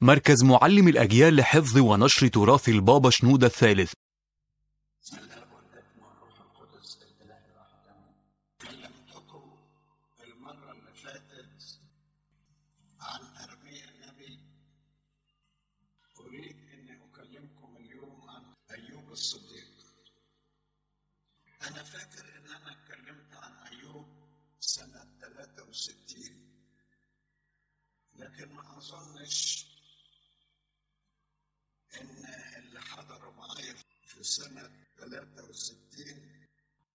مركز معلم الأجيال لحفظ ونشر تراث البابا شنودة الثالث بسم الله والابن والروح القدس الاله الواحد امين كلمتكم المره اللي فاتت عن ارميا النبي اريد اني اكلمكم اليوم عن ايوب الصديق انا فاكر ان انا اتكلمت عن ايوب سنه 63 لكن ما اظنش ان اللي حضروا معايا في سنة 63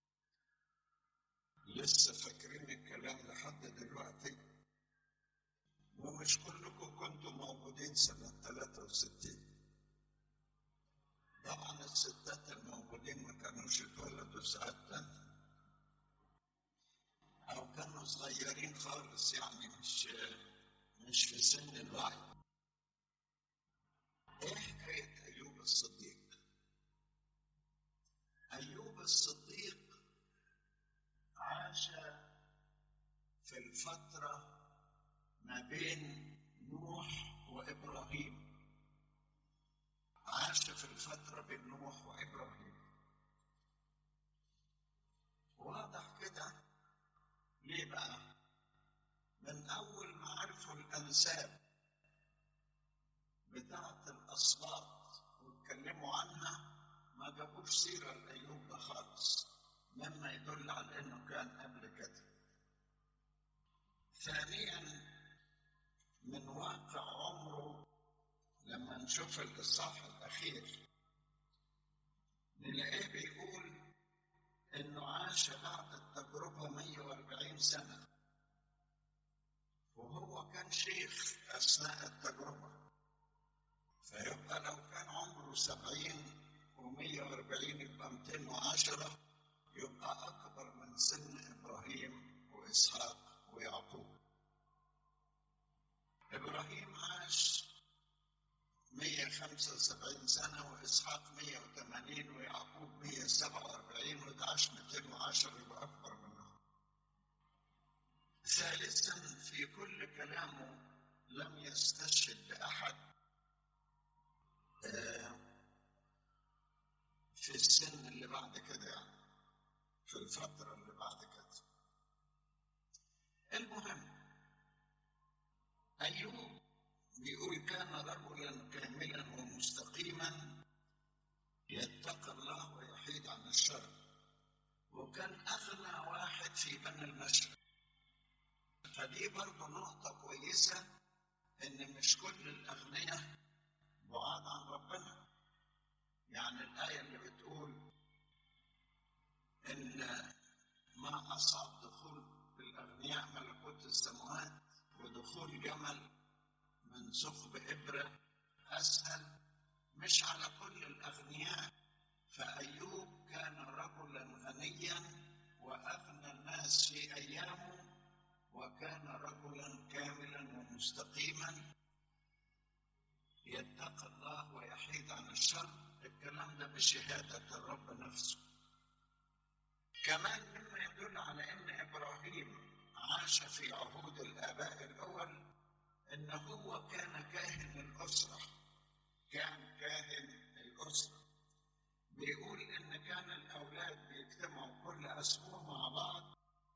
لسه فاكرين الكلام لحد دلوقتي ومش كلكم كنتوا موجودين سنة 63 طبعا الستات الموجودين ما كانوش اتولدوا ساعتها أو كانوا صغيرين خالص يعني مش مش في سن الوعي ايه حكاية أيوب الصديق؟ أيوب الصديق عاش في الفترة ما بين نوح وإبراهيم عاش في الفترة بين نوح وإبراهيم واضح كده ليه بقى؟ من أول ما عرفوا الأنساب بتاعة الأصوات واتكلموا عنها ما جابوش سيرة لأيوب ده خالص مما يدل على إنه كان قبل كده. ثانيا من واقع عمره لما نشوف الإصحاح الأخير نلاقيه بيقول إنه عاش بعد التجربة 140 سنة وهو كان شيخ أثناء التجربة فيبقى لو كان عمره سبعين ومية واربعين يبقى ميتين وعشرة يبقى أكبر من سن إبراهيم وإسحاق ويعقوب إبراهيم عاش مية خمسة وسبعين سنة وإسحاق مية وثمانين ويعقوب مية سبعة وأربعين وده عاش ميتين وعشرة يبقى أكبر منهم ثالثا في كل كلامه لم يستشهد بأحد في السن اللي بعد كده يعني في الفترة اللي بعد كده المهم أيوب بيقول كان رجلا كاملا ومستقيما يتقي الله ويحيد عن الشر وكان أغنى واحد في بني المشرق فدي برضه نقطة كويسة إن مش كل الأغنياء بعاد عن ربنا يعني الآية اللي بتقول إن ما أصعب دخول الأغنياء ملكوت السماوات ودخول جمل من ثقب إبرة أسهل مش على كل الأغنياء فأيوب كان رجلا غنيا وأغنى الناس في أيامه وكان رجلا كاملا ومستقيما يتقي الله ويحيد عن الشر الكلام ده بشهادة الرب نفسه كمان مما يدل على ان ابراهيم عاش في عهود الاباء الاول ان هو كان كاهن الاسره كان كاهن الاسره بيقول ان كان الاولاد بيجتمعوا كل اسبوع مع بعض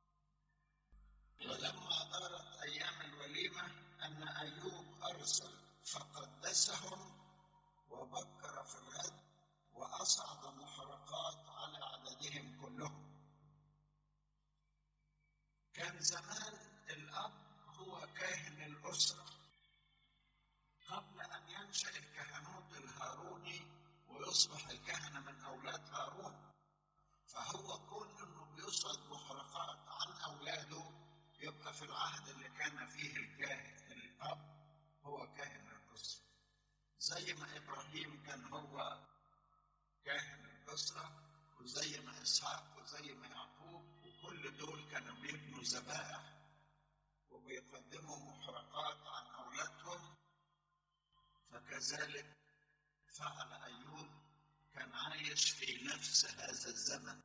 ولما دارت ايام الوليمه ان ايوب ارسل فقدسهم وبكر في الغد واصعد محرقات على عددهم كلهم كان زمان الاب هو كاهن الاسره قبل ان ينشا الكهنوت الهاروني ويصبح الكهنه من اولاد هارون فهو كون انه بيصعد محرقات عن اولاده يبقى في العهد اللي كان فيه الكاهن الاب هو كاهن الاسره زي ما ابراهيم كان هو كاهن الاسره وزي ما اسحاق وزي ما يعقوب وكل دول كانوا بيبنوا ذبائح وبيقدموا محرقات عن اولادهم فكذلك فعل ايوب كان عايش في نفس هذا الزمن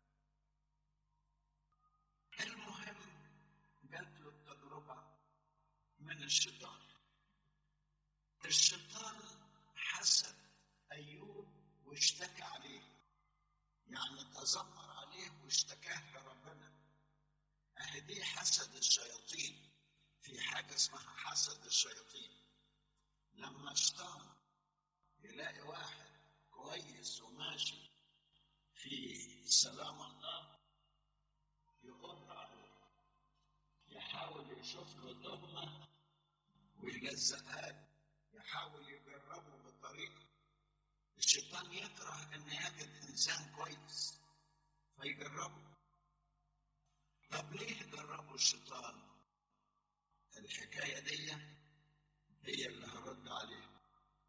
المهم جات له التجربه من الشيطان الشيطان حسد ايوب واشتكى عليه يعني تذمر عليه واشتكاه لربنا اهي دي حسد الشياطين في حاجه اسمها حسد الشياطين لما الشيطان يلاقي واحد كويس وماشي في سلام الله يقر عليه يحاول يشوف له تهمه ويلزقها يحاول يجربه بطريقه الشيطان يكره ان يجد انسان كويس فيجربه طب ليه جربوا الشيطان الحكايه دي هي اللي هرد عليها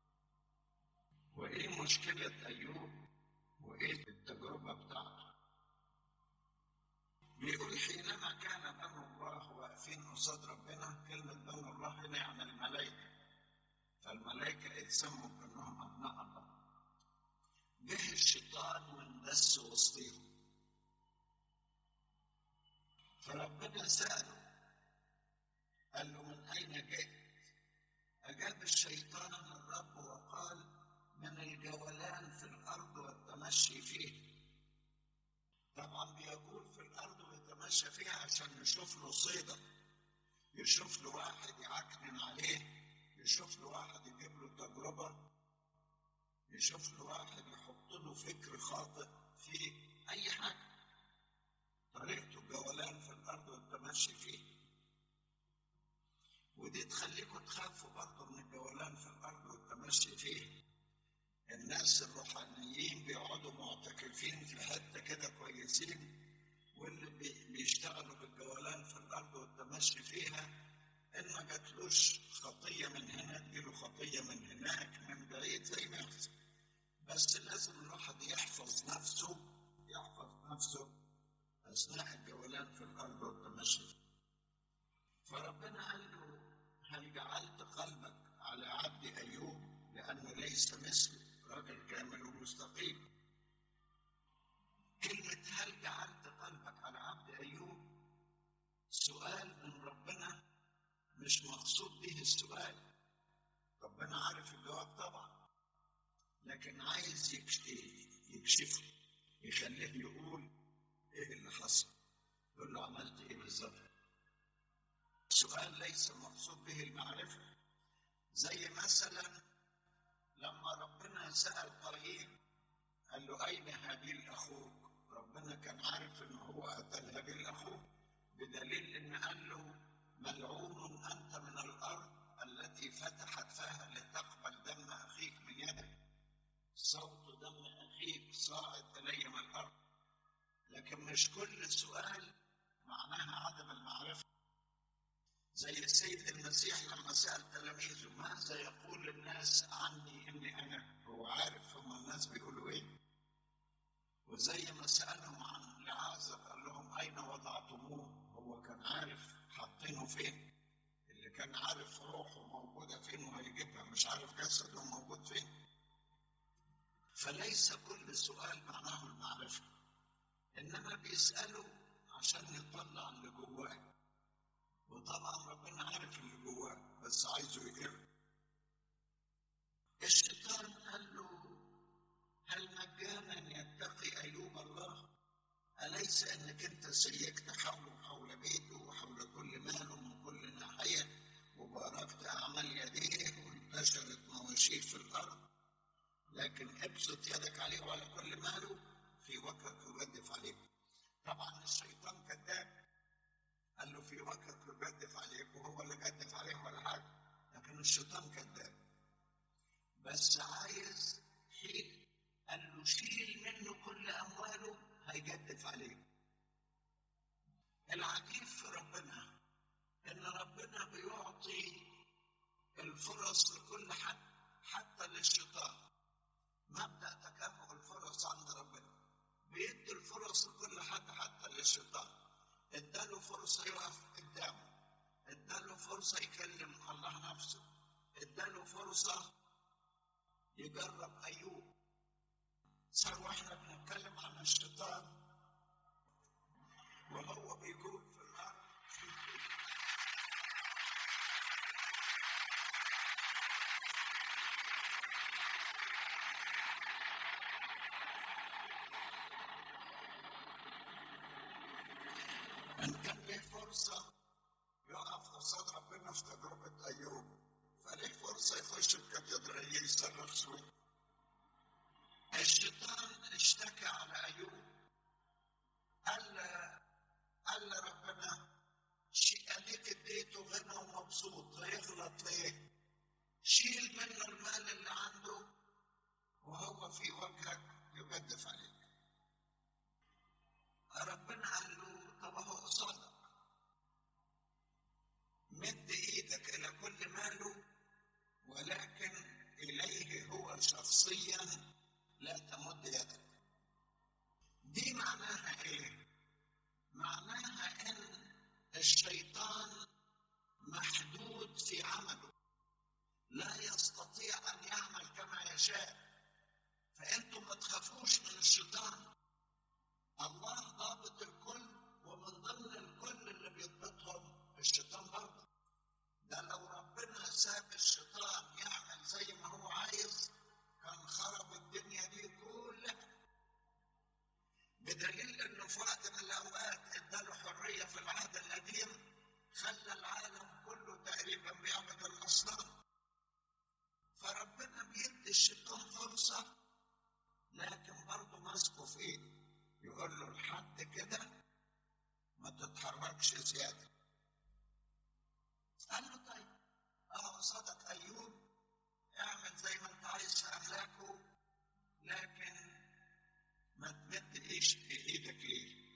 وايه مشكله ايوب وايه التجربه بتاعته بيقول حينما كان بنو الله واقفين قصاد ربنا كلمه بنو الله هنا يعني الملائكه فالملائكه اتسموا بانهم ابناء الله جه الشيطان واندس وسطيهم فربنا سأله قال له من أين جئت؟ أجاب الشيطان الرب وقال من الجولان في الأرض والتمشي فيه طبعا بيقول في الأرض ويتمشى فيها عشان يشوف له صيدة يشوف له واحد يعكنن عليه يشوف له واحد يجيب له تجربة يشوف له واحد يحط له فكر خاطئ في أي حاجة طريقته الجولان في الأرض والتمشي فيه ودي تخليكم تخافوا برضه من الجولان في الأرض والتمشي فيه الناس الروحانيين بيقعدوا معتكفين في حتة كده كويسين واللي بي- بيشتغلوا بالجولان في الأرض والتمشي فيها إن ما جاتلوش خطية من هنا تجيله خطية من هناك من بعيد زي ما يحصل بس لازم الواحد يحفظ نفسه يحفظ نفسه أثناء الجولان في الأرض والتمشي فربنا قال له هل جعلت قلبك على عبد أيوب لأنه ليس مثله راجل كامل ومستقيم كلمة هل جعلت قلبك على عبد أيوب سؤال من ربنا مش مقصود به السؤال ربنا عارف الجواب طبعا لكن عايز يكش- يكشفه يخليه يقول ايه اللي حصل يقول له عملت ايه بالظبط السؤال ليس مقصود به المعرفة زي مثلا لما ربنا سأل قايين قال له أين هابيل أخوك ربنا كان عارف إن هو قتل هابيل أخوه بدليل إن قال له ملعون أنت من الأرض التي فتحت فاها لتقبل دم أخيك من يدك صوت دم أخيك صاعد إلي من الأرض لكن مش كل سؤال معناها عدم المعرفة زي السيد المسيح لما سأل تلاميذه ماذا يقول الناس عني إني أنا هو عارف هم الناس بيقولوا إيه وزي ما سألهم عن لعازر قال لهم أين وضعتموه هو كان عارف حاطينه فين اللي كان عارف روحه موجودة فين وهيجيبها مش عارف جسده موجود فين فليس كل سؤال معناه المعرفة إنما بيسألوا عشان يطلع اللي جواه وطبعا ربنا عارف اللي جواه بس عايزه يقر الشيطان قال له هل مجانا يتقي أيوب الله أليس أنك أنت سيكت حوله وحول بيته وحول كل ماله من كل ناحية وباركت أعمال يديه وانتشرت مواشيه في الأرض لكن ابسط يدك عليه وعلى كل ماله في وجهك يجدف عليك طبعا الشيطان كذاب قال له في وجهك يجدف عليك وهو اللي جدف عليه ولا حاجه لكن الشيطان كذاب بس عايز حيل قال له شيل منه كل امواله هيجدف عليك العجيب في ربنا ان ربنا بيعطي الفرص لكل حد حتى للشيطان مبدا تكافؤ الفرص عند ربنا بيدي الفرص لكل حد حتى للشيطان اداله فرصه يقف قدامه اداله فرصه يكلم الله نفسه اداله فرصه يجرب ايوب صار واحنا بنتكلم عن الشيطان وهو بيقول في الارض يخش الكاتدرائية يصرخ شوية الشيطان اشتكى على أيوب قال قال ربنا شيء اديك اديته غنى ومبسوط هيغلط ليه؟ شيل منه المال اللي عنده وهو في وجهك يجدف عليك. ربنا قال له طب هو قصادك. مد ايدك الى كل ماله ولكن اليه هو شخصيا لا تمد يدك. دي معناها ايه؟ معناها ان الشيطان محدود في عمله لا يستطيع ان يعمل كما يشاء فانتم ما تخافوش من الشيطان الله ضابط الكل ومن ضمن الكل اللي بيضبطهم الشيطان برضه ده لو ربنا ساب الشيطان يعمل زي ما هو عايز كان خرب الدنيا دي كلها بدليل انه في وقت من الاوقات اداله حريه في العهد القديم خلى العالم كله تقريبا بيعبد الاصنام فربنا بيدي الشيطان فرصه لكن برضه ماسكه في ايده يقول له لحد كده ما تتحركش زياده قال له طيب اه صدق ايوب اعمل زي ما انت عايز في املاكه لكن ما تمد ايش ايدك ليه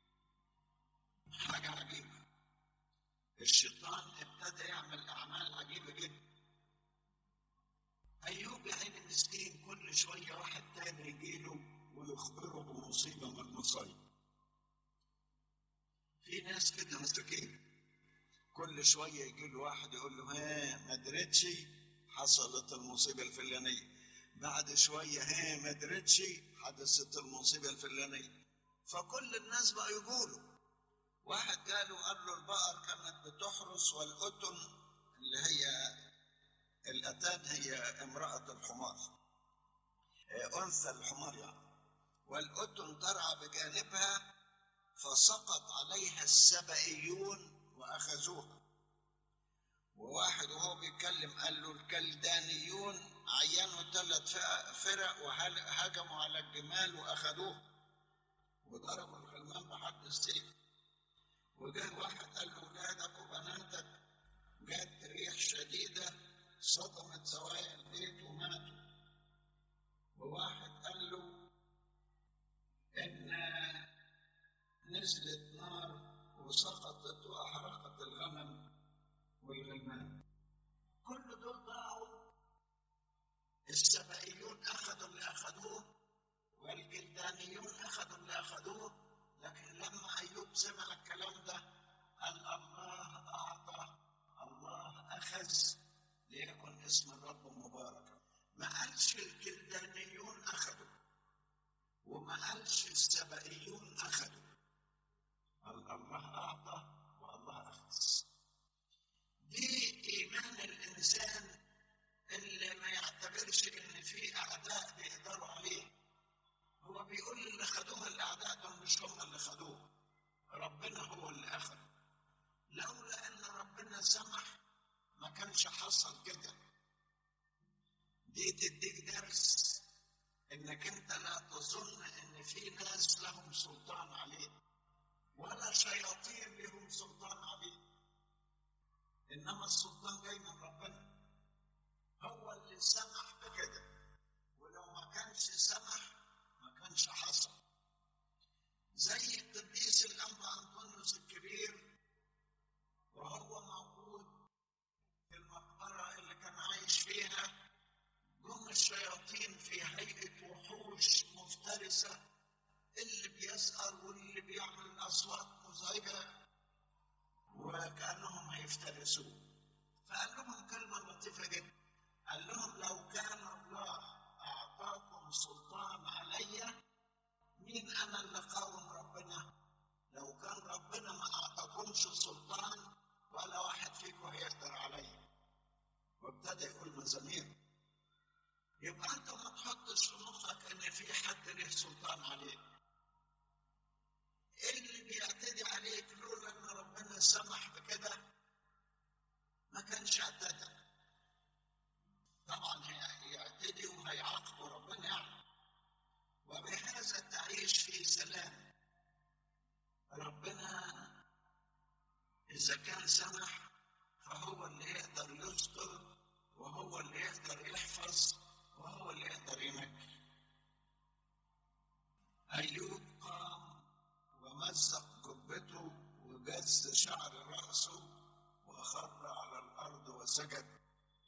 حاجة عجيبة الشيطان ابتدى يعمل أعمال عجيبة جدا أيوب يا عيني مسكين كل شوية واحد تاني يجيله ويخبره بمصيبة من المصايب في ناس كده مساكين كل شوية يجي له واحد يقول له ها ما درتش حصلت المصيبة الفلانية بعد شوية ها ما درتش حدثت المصيبة الفلانية فكل الناس بقى يقولوا واحد قالوا قال له البقر كانت بتحرس والأتن اللي هي الأتان هي امرأة الحمار أنثى الحمار يعني والأتن ترعى بجانبها فسقط عليها السبئيون وأخذوها وواحد وهو بيتكلم قال له الكلدانيون عينوا ثلاث فرق وهجموا على الجمال واخذوه وضربوا الغلمان بحد السيف وجاء واحد قال له اولادك وبناتك جت ريح شديده صدمت زوايا البيت وماتوا وواحد قال له ان نزلت نار وسقطت واحرقت الغنم والغلمان كل دول ضاعوا السبائيون اخذوا اللي اخذوه والكلدانيون اخذوا اللي اخذوه لكن لما ايوب سمع الكلام ده قال الله اعطى الله اخذ ليكن اسم الرب مباركا ما قالش الكلدانيون اخذوا وما قالش السبائيون اخذوا قال الله اعطى والله اخذ دي ايمان الانسان اللي ما يعتبرش ان في اعداء بيقدروا عليه هو بيقول اللي خدوه الاعداء دول مش هم اللي خدوه ربنا هو اللي اخذ لولا ان ربنا سمح ما كانش حصل كده دي تديك درس انك انت لا تظن ان في ناس لهم سلطان عليك ولا شياطين لهم سلطان عليك انما السلطان جاي من ربنا هو اللي سمح بكده ولو ما كانش سمح ما كانش حصل زي القديس الانبا انطونيوس الكبير وهو موجود في المقبره اللي كان عايش فيها جم الشياطين في هيئه وحوش مفترسه اللي بيسأل واللي بيعمل اصوات مزعجه وكانهم هيفترسوه فقال لهم كلمه لطيفه جدا قال لهم لو كان الله اعطاكم سلطان علي مين انا اللي قاوم ربنا لو كان ربنا ما اعطاكمش سلطان ولا واحد فيكم هيقدر عليا وابتدى يقول مزامير يبقى انت ما تحطش في مخك ان في حد له سلطان عليك اللي بيعتدي عليك لولا ان ربنا سمح بكده ما كانش اعتدى أعيش في سلام ربنا إذا كان سمح فهو اللي يقدر يستر وهو اللي يقدر يحفظ وهو اللي يقدر ينجي أيوب قام ومزق جبته وجز شعر رأسه وخر على الأرض وسجد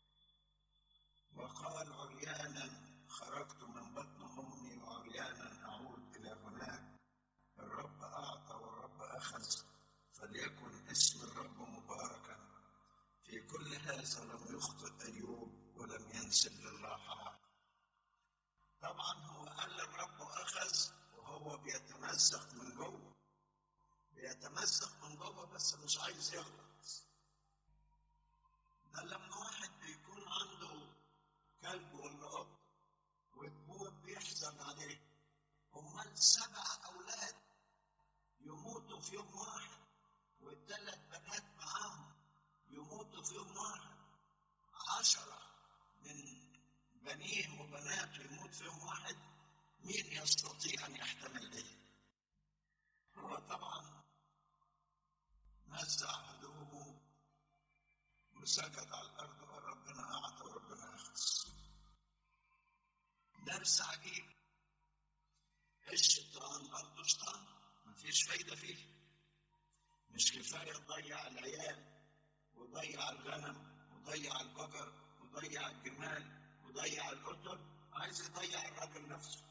وقال عريانا خرجت من بطن أمي وعريانا أعود إلى هناك الرب أعطى والرب أخذ فليكن اسم الرب مباركا في كل هذا لم يخطئ أيوب ولم ينسب لله حق طبعا هو قال الرب أخذ وهو بيتمزق من جوه بيتمزق من جوه بس مش عايز يغلط ده لما واحد بيكون عنده كلب ولا قط وتموت بيحزن عليه امال سبع اولاد يموتوا في يوم واحد والثلاث بنات معاهم يموتوا في يوم واحد عشرة من بنيه وبناته يموت في يوم واحد مين يستطيع ان يحتمل ده هو طبعا نزع هدومه وسجد على الارض وربنا اعطى وربنا اخذ درس عجيب الشيطان برضه شيطان مفيش فايده فيه مش كفايه تضيع العيال وضيع الغنم وضيع البقر وضيع الجمال وضيع القطر عايز يضيع الراجل نفسه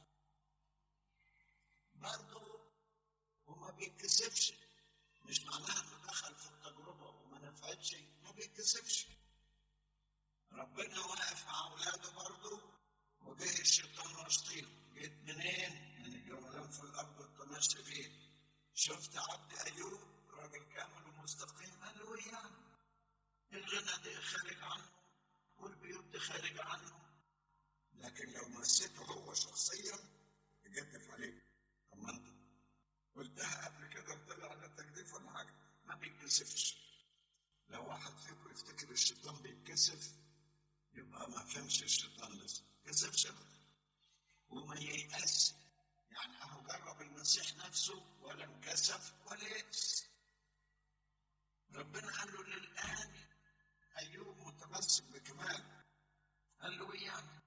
برضه وما بيتكسفش مش معناها انه دخل في التجربه وما نفعتش ما بيتكسفش ربنا واقف مع اولاده برضه وجه الشيطان وسطيهم جيت منين؟ من الجولان في الارض والتمشي فيه شفت عبد ايوب راجل كامل ومستقيم قال له ايه يعني؟ الغنى دي خارج عنه والبيوت دي خارج عنه لكن لو مسيته هو شخصيا يجدف عليه طب ما انت قلتها قبل كده وطلع على تجديف ولا حاجه ما بيتكسفش لو واحد فيكم يفتكر الشيطان بيتكسف يبقى ما فهمش الشيطان لسه كسفش ابدا وما ييأس يعني اهو جرب المسيح نفسه ولا انكسف ولا يأس ربنا قال له للآن أيوب متمسك بكمال قال له إيه يعني؟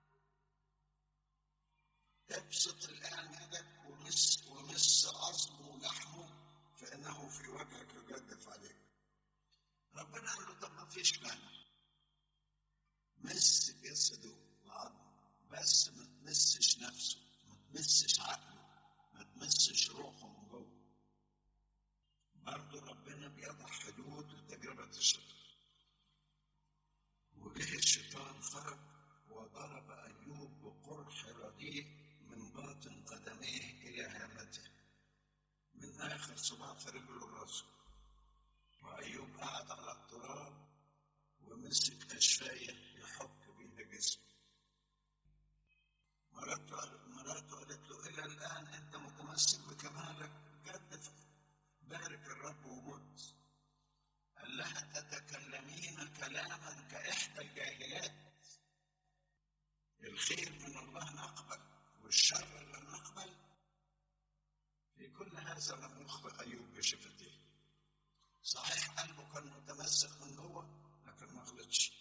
ابسط الآن يدك ومس ومس عظمه ولحمه فإنه في وجهك يجدف عليك. ربنا قال له طب ما فيش مانع. مس جسده وعظمه بس ما تمسش نفسه، ما تمسش عقله، ما تمسش روحه من جوه. برضه ربنا بيضع حدود لتجربة الشيطان. وجه الشيطان خرج وضرب أيوب بقرح رديء من باطن قدميه إلى هامته من آخر صباع في رجله الرسول وأيوب قعد على التراب ومسك أشفاية يحك بيها جسمه مراته مراته قالت له إلى الآن أنت متمسك بكمالك جد بارك الرب ومت قال لها تتكلمين كلاما كإحدى الجاهلات الخير من الله نقبل والشر لا نقبل في كل هذا لم يخبر أيوب بشفتيه صحيح قلبه كان متمسك من جوه لكن ما غلطش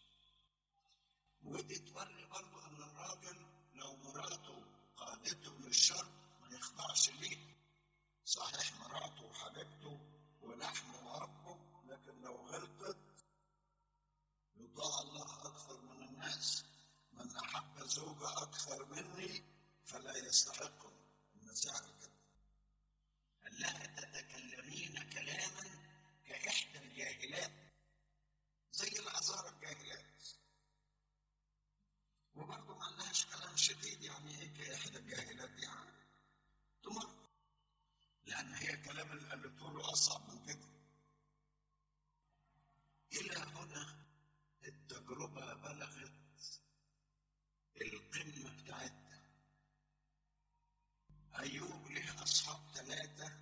ودي توري برضه ان الراجل لو مراته قادته للشر ما يخضعش ليه صحيح مراته وحبيبته ولحمه وربه لكن لو غلطت يطاع الله اكثر من الناس من احب زوجة اكثر مني فلا يستحقني المشاعر كده قال لها تتكلمين كلاما كاحدى الجاهلات زي العذارى الجاهلات وبرضه ما لهاش كلام شديد يعني ايه كاحدى الجاهلات يعني تمر لان هي كلام اللي قالته له اصعب من كده الى هنا التجربه بلغت القمه بتاعتها ايوب له اصحاب ثلاثه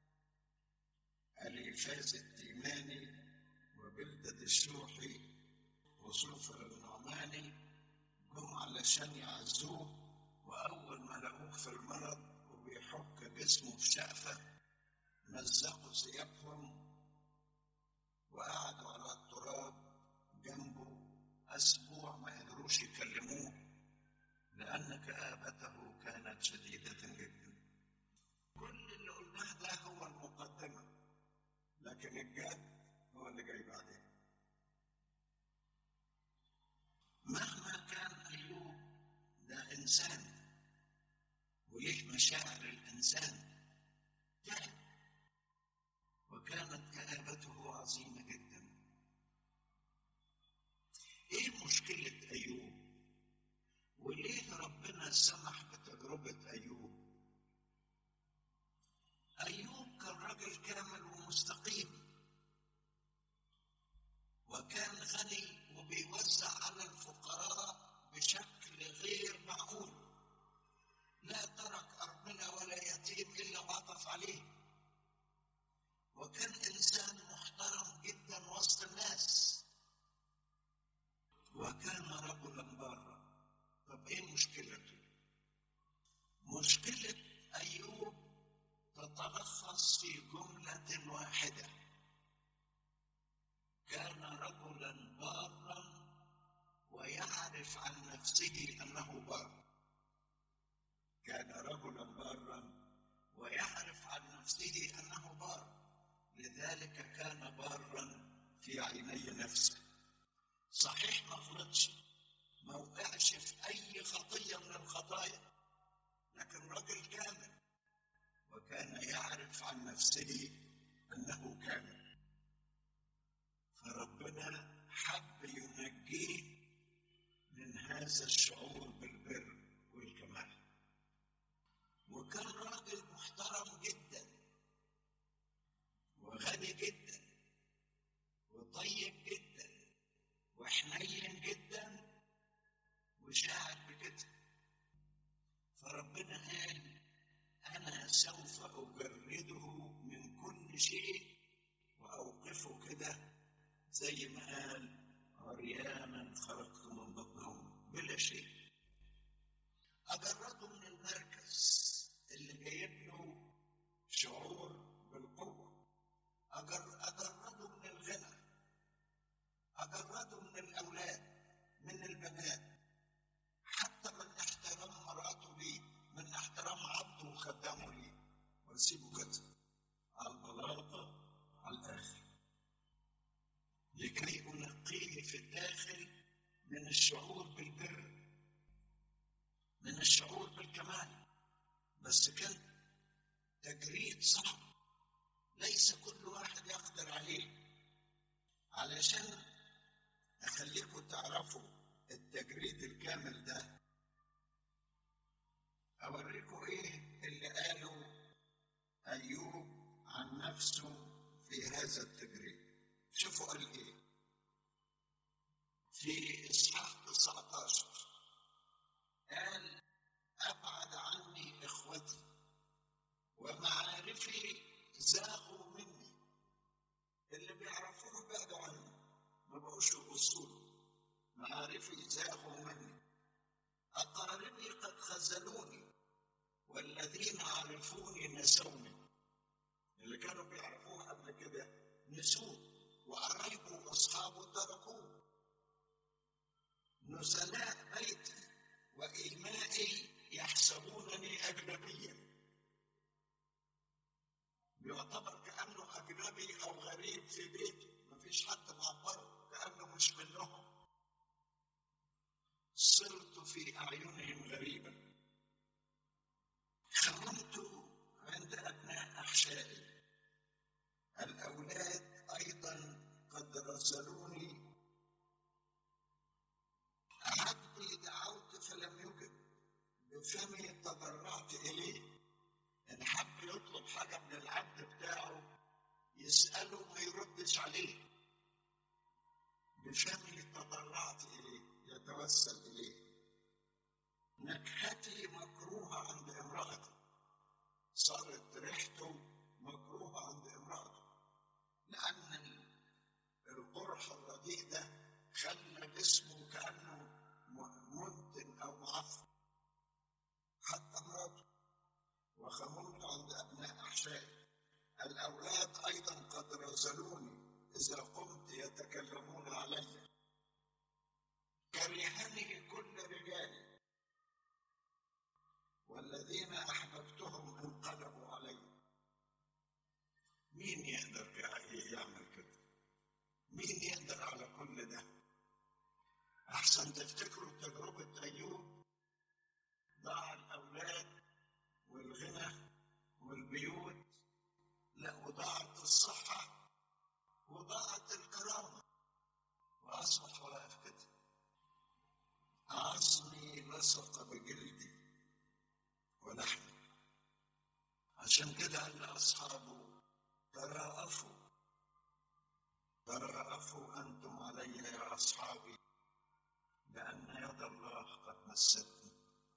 اليفاز التيماني وبلدة الشوحي وسوفر النعماني جم علشان يعزوه وأول ما لقوه في المرض وبيحك جسمه في شقفة مزقوا ثيابهم وقعدوا على التراب جنبه أسبوع ما قدروش يكلموه لأن كآبته كانت شديدة جدا كل اللي قلناه ده هو المقدمة لكن الجد هو اللي جاي بعدين مهما كان أيوب ده إنسان وليه مشاعر الإنسان تعب وكانت كآبته عظيمة جدا إيه مشكلة أيوب وليه ربنا سمح بتجربة أيوب أيوب كان راجل كامل ومستقيم وكان غني وبيوزع على الفقراء بشكل غير معقول لا ترك أرملة ولا يتيم إلا وعطف عليه وكان إنسان محترم جدا وسط الناس وكان رجلا بارا طب إيه مشكلته؟ مشكلة أيوب تتلخص في جملة واحدة كان رجلا بارا ويعرف عن نفسه انه بار كان رجلا بارا ويعرف عن نفسه انه بار لذلك كان بارا في عيني نفسه صحيح ما غلطش ما وقعش في اي خطيه من الخطايا لكن رجل كامل وكان يعرف عن نفسه انه كامل فربنا حب ينجيه من هذا الشعور بالبر والكمال وكان راجل محترم جدا وغني جدا وطيب جدا وحنين جدا وشاعر بكده فربنا قال انا سوف اجرده من كل شيء واوقفه كده زي ما قال عريانا خرجت من بطنهم بلا شيء أجرده من المركز اللي جايب له شعور بالقوة أجر أجرده من الغنى أجرده من الأولاد من البنات حتى من احترام مراته ليه من احترام عبده وخدامه ليه واسيبه كده على البلاطة على الآخر لكي أنقيه في الداخل من الشعور بالبر من الشعور بالكمال بس كان تجريد صعب ليس كل واحد يقدر عليه علشان أخليكم تعرفوا التجريد الكامل ده أوريكم إيه اللي قاله أيوب عن نفسه في هذا التجريد شوفوا قال ايه في اصحاح 19 قال ابعد عني اخوتي ومعارفي زاغوا مني اللي بيعرفوه بعدوا عني ما بقوش يبصوا معارفي زاغوا مني اقاربي قد خذلوني والذين عرفوني نسوني اللي كانوا بيعرفوه قبل كده نسوه وقرايبه واصحابه تركوه نزلاء بيتي وإيمائي يحسبونني أجنبيا يعتبر كأنه أجنبي أو غريب في بيته مفيش حد معبره كأنه مش منهم صرت في أعينهم غريبا خممت عند أبناء أحشائي الأولاد أيضا قد رسلوني عبدي دعوت فلم يجب بفمي تضرعت إليه إن حب يطلب حاجة من العبد بتاعه يسأله ما يردش عليه بفمي تضرعت إليه يتوسل إليه نكهتي مكروهة عند امرأتي صارت ريحته مكروهة عند امرأته لأن القرح الرديء ده خلى جسمه كأنه منتن أو معفن حتى مراته وخممت عند خذلوني إذا قمت يتكلمون علي كرهني كل رجالي والذين أحببتهم انقلبوا علي مين يقدر يعمل كده مين يقدر على كل ده أحسن تفتكروا تجربة أيوب ضاع الأولاد والغنى والبيوت لا وضاعت الصحة وضاعت الكرامة وأصبح واقف كده عظمي لصق بجلدي ولحمي عشان كده قال لأصحابه تراءفوا تراءفوا أنتم علي يا أصحابي لأن يد الله قد مستني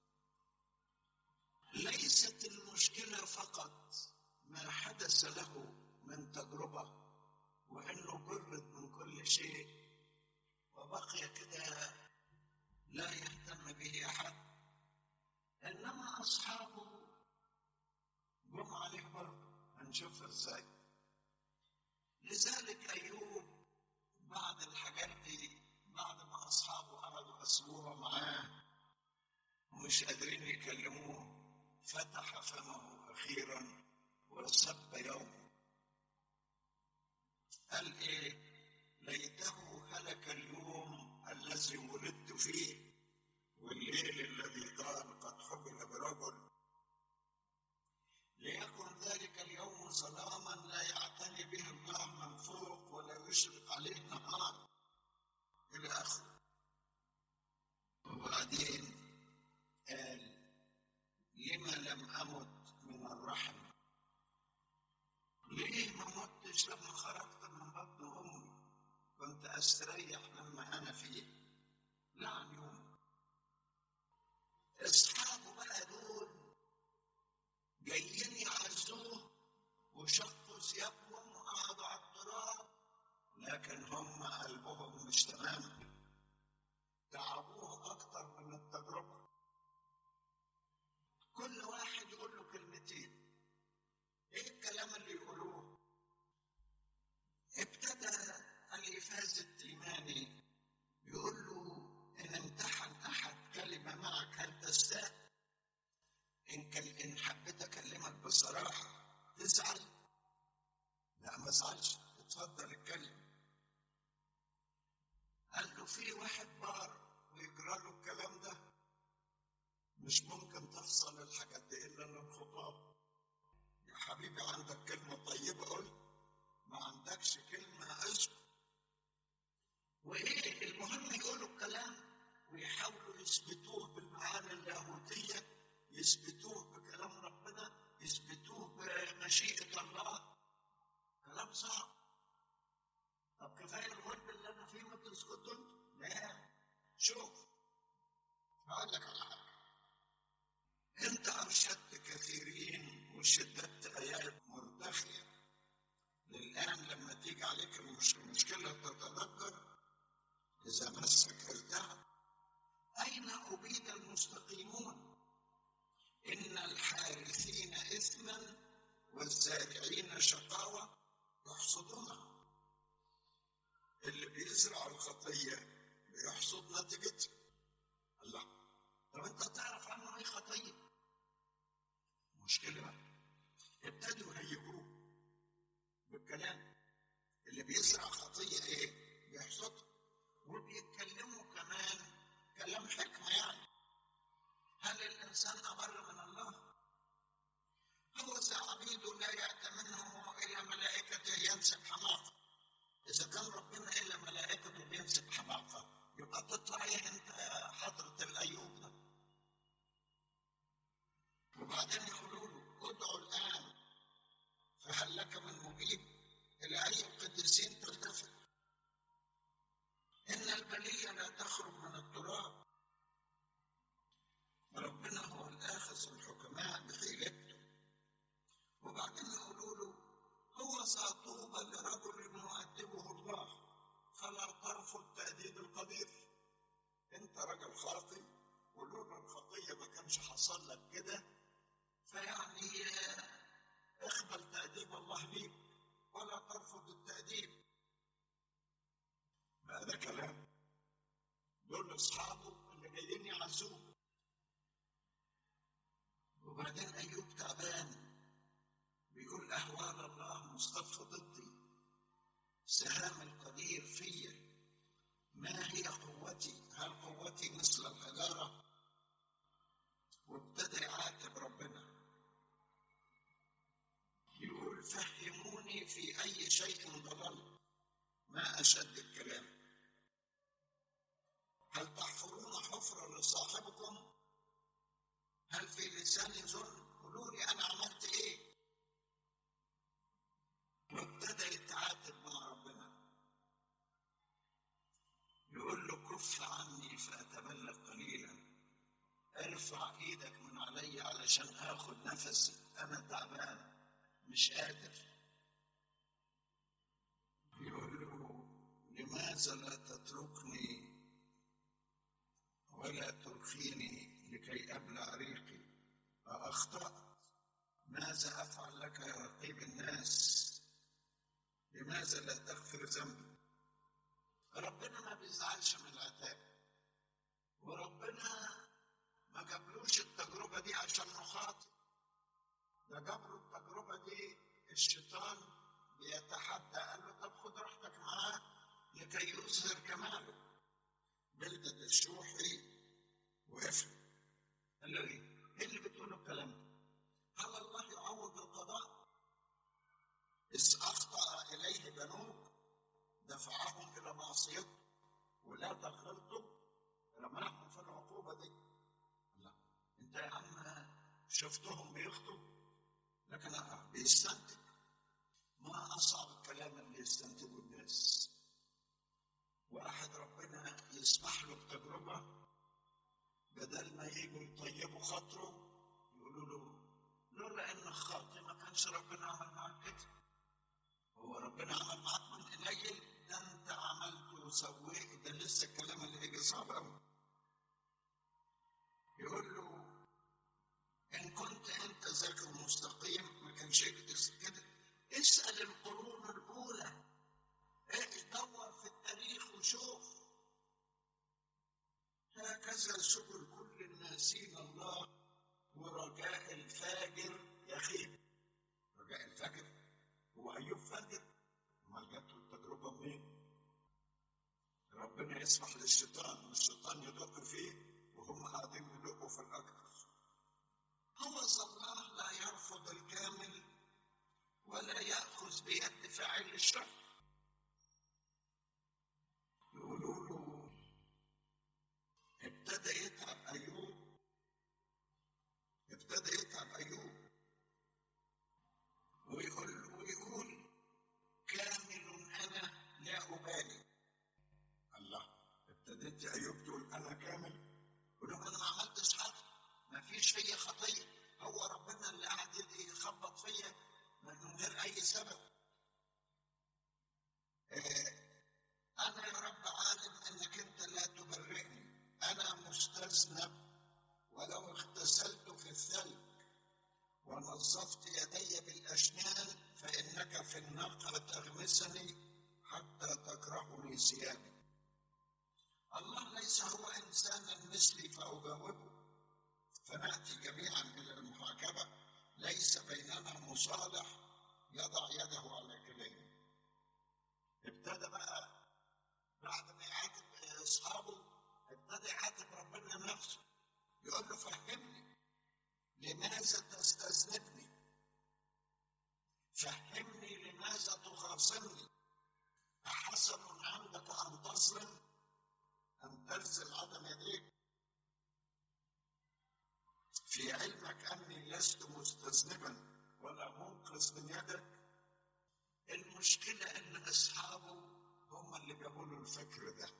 ليست المشكلة فقط ما حدث له من تجربة وإنه برد من كل شيء وبقي كده لا يهتم به أحد إنما أصحابه جم عليه برضه هنشوفها إزاي لذلك أيوب بعد الحاجات دي بعد ما أصحابه قعدوا أسبوع معاه ومش قادرين يكلموه فتح فمه أخيرا وسب يومه قال إيه ليته هلك اليوم الذي ولدت فيه والليل الذي طال قد حبل برجل ليكن ذلك اليوم ظلاما لا يعتني به الله من فوق ولا يشرق عليه نهار إلى آخره وبعدين قال لما لم أمت من الرحم ليه ما متش لما خرجت من بطن أمي كنت أستريح لما أنا فيه لا عن يوم أصحابه بقى دول جايين يعزوه وشقوا ثيابهم وقعدوا على التراب لكن هم قلبهم مش تمام تعبوه أكتر من التجربة كل واحد يقول له كلمتين ايه الكلام اللي يقولوه ابتدى اليفاز التيماني يقول له ان امتحن احد كلمه معك هل تستاء ان كان ان حبيت اكلمك بصراحه تزعل لا ما ازعلش اتفضل اتكلم قال له في واحد بار ويجرى له الكلام ده مش ممكن تفصل الحاجات دي الا من الخطاب يا حبيبي عندك كلمه طيبه قول ما عندكش كلمه اسكت وايه المهم يقولوا الكلام ويحاولوا يثبتوه بالمعاني اللاهوتيه يثبتوه بكلام ربنا يثبتوه بمشيئه الله كلام صعب طب كفايه الغرب اللي انا فيه ما تسكتوا لا شوف هقول لك على حاجه انت ارشدت كثيرين وشددت ايات مرتخيه للان لما تيجي عليك المشكله تتذكر اذا مسك ارتعب اين ابيد المستقيمون ان الحارثين اثما والزارعين شقاوه يحصدونها اللي بيزرع الخطيه بيحصد نتيجتها الله طب انت تعرف عنه اي خطيه مشكله بقى ابتدوا يهيجوه بالكلام اللي بيزرع خطيه ايه بيحصدها وبيتكلموا كمان كلام حكمه يعني هل الانسان ابر من الله هو عبيد لا يأتمنه إلى ملائكته ينسب حماقة إذا كان ربنا إلا ملائكته بينسب حماقة يبقى تطلع إيه أنت حضرة الأيوب ده وبعدين يقولوا له ادعوا الآن فهل لك من مجيب إلى أي القديسين تلتفت إن البلية لا تخرج من التراب ربنا هو الآخذ الحكماء بحيلته وبعدين يقولوا له هو ساطوبى لرجل يؤدبه الله فلا ترفض تأديب القدير انت رجل خاطي ولولا الخطية ما كانش حصل لك كده فيعني اقبل تأديب الله ليك ولا ترفض التأديب التأديب هذا كلام دول أصحابه اللي جايين يعزوه وبعدين أيوب تعبان بيقول أهوال الله مصطفى ضدي سهام القدير فيا ما هي قوتي هل قوتي مثل الحجارة وابتدى يعاتب ربنا يقول فهموني في أي شيء ضللت ما أشد الكلام هل تحفرون حفرة لصاحبكم هل في لساني ظلم قولوا لي أنا عملت إيه وابتدى يتعاتب مع ربنا يقول له كف عني فأتبلغ قليلا ارفع ايدك من علي علشان اخد نفسي انا تعبان مش قادر يقول له لماذا لا تتركني ولا ترخيني لكي ابلع ريقي أأخطأت ماذا أفعل لك يا رقيب الناس لماذا لا تغفر ذنبي ربنا ما بيزعلش من العتاب وربنا ما جابلوش التجربة دي عشان نخاطب ده جاب له التجربة دي الشيطان بيتحدى قال له طب خد راحتك معاه لكي يظهر كماله بلدة الشوحي وقف قال له ايه؟ ايه اللي بتقوله الكلام ده؟ هل الله يعوض القضاء؟ إذ أخطأ إليه بنوك دفعهم إلى معصيته ولا تخلطوا رماهم في العقوبة دي لا أنت يا عم شفتهم بيخطوا لكن بيستنتج ما أصعب الكلام اللي يستنتجه الناس واحد ربنا يسمح له بتجربة بدل ما يجوا يطيبوا خاطره يقولوا له لولا انك خاطئ ما كانش ربنا عمل معاك كده هو ربنا عمل معاك من قليل ده انت عملت وسويت ده لسه الكلام اللي هيجي صعب قوي يقول له ان كنت انت ذكي ومستقيم ما كانش كده اسال القرون الاولى ايه دور في التاريخ وشوف هكذا سبل كل الناسين الله ورجاء الفاجر يخيب رجاء الفاجر هو ايوب فاجر امال جات له التجربه منين ربنا يسمح للشيطان والشيطان يدق فيه وهم قاعدين يدقوا في الاكثر هو الله لا يرفض الكامل ولا ياخذ بيد فاعل الشر يقولوا له ابتدى يتعب ايوب ابتدى يتعب ايوب ويقول ويقول كامل انا لا ابالي الله ابتديت يا ايوب تقول انا كامل يقول انا ما عملتش حاجه ما فيش فيا خطيه هو ربنا اللي قاعد يخبط فيا من غير اي سبب آه أنا يا رب عالم أنك أنت لا تبرئني أنا مستذنب ولو اغتسلت في الثلج ونظفت يدي بالأشنان فإنك في النقع تغمسني حتى تكرهني ثيابي الله ليس هو إنسانا مثلي فأجاوبه فنأتي جميعا إلى المحاكمة ليس بيننا مصالح يضع يده على كلامه ابتدى بقى بعد ما يعاتب اصحابه ابتدى يعاتب ربنا نفسه يقول له فهمني لماذا تستذنبني فهمني لماذا تخاصمني أحسن عندك أن تظلم أن ترسل عدم يديك في علمك أني لست مستذنبا ولا منقذ من يدك المشكلة أن أصحابه هم اللي جابوا له الفكر ده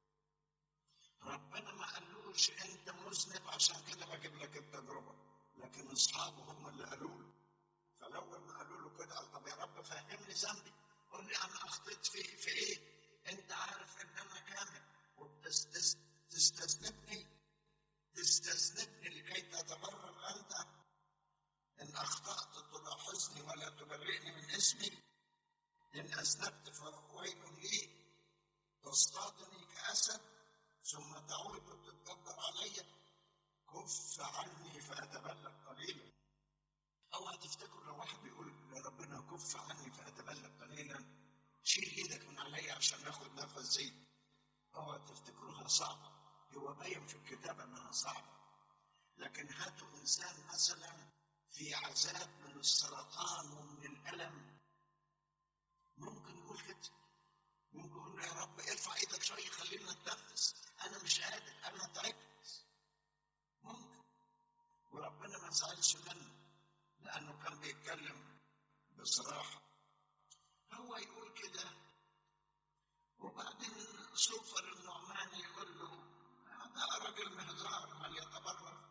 ربنا ما قالوش انت مذنب عشان كده بجيب لك التجربه لكن اصحابه هم اللي قالوا له فلو ما قالوا له كده قال طب يا رب فهمني ذنبي قول لي انا اخطيت في في ايه انت عارف ان انا كامل وبتستذنبني تستذنبني لكي تتبرر انت ان اخطات تلاحظني ولا تبرئني من اسمي إن أذنبت فويل لي تصطادني كأسد ثم تعود وتتكبر علي كف عني فأتبلغ قليلا أو تفتكروا لو واحد بيقول لربنا كف عني فأتبلغ قليلا شيل إيدك من علي عشان ناخد نفس زيت أو تفتكروها صعبة هو باين في الكتاب إنها صعبة لكن هاتوا إنسان مثلا في عذاب من السرطان ومن الألم ممكن يقول كده ممكن يقول يا رب ارفع ايدك شويه خلينا نتنفس انا مش قادر انا تعبت ممكن وربنا ما زعلش منه لانه كان بيتكلم بصراحه هو يقول كده وبعدين سوفر النعمان يقول له هذا رجل مهزار هل يتبرر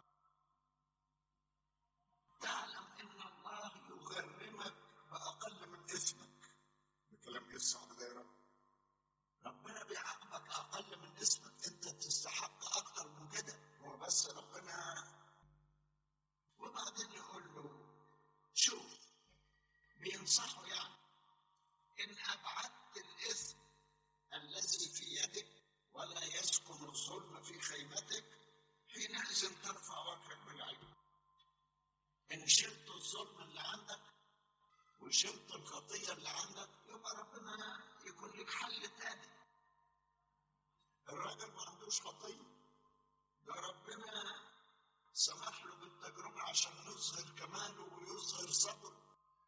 تعلم ان الله يغرمك باقل من اسمك بكلام ايه الصعب ده يا رب ربنا بيعاقبك اقل من اسمك انت تستحق اكتر من كده هو بس ربنا وبعدين يقول له شوف بينصحه يعني ان ابعدت الاثم الذي في يدك ولا يسكن الظلم في خيمتك حينئذ ترفع وجهك بالعين ان شلت الظلم اللي عندك وشلت الخطيه اللي عندك يبقى ربنا يكون لك حل تاني الراجل ما عندوش خطيه ده ربنا سمح له بالتجربه عشان يظهر كماله ويظهر صبره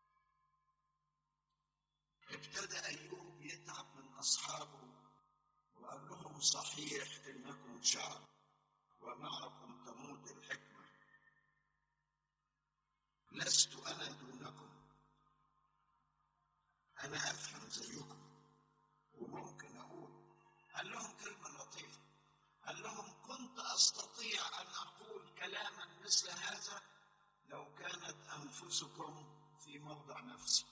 ابتدى ايوب يتعب من اصحابه وقال لهم صحيح انكم شعب ومعكم تموت الحكمه لست انا دونكم انا افهم زيكم وممكن اقول قال لهم كلمه لطيفه قال لهم كنت استطيع ان اقول كلاما مثل هذا لو كانت انفسكم في موضع نفسي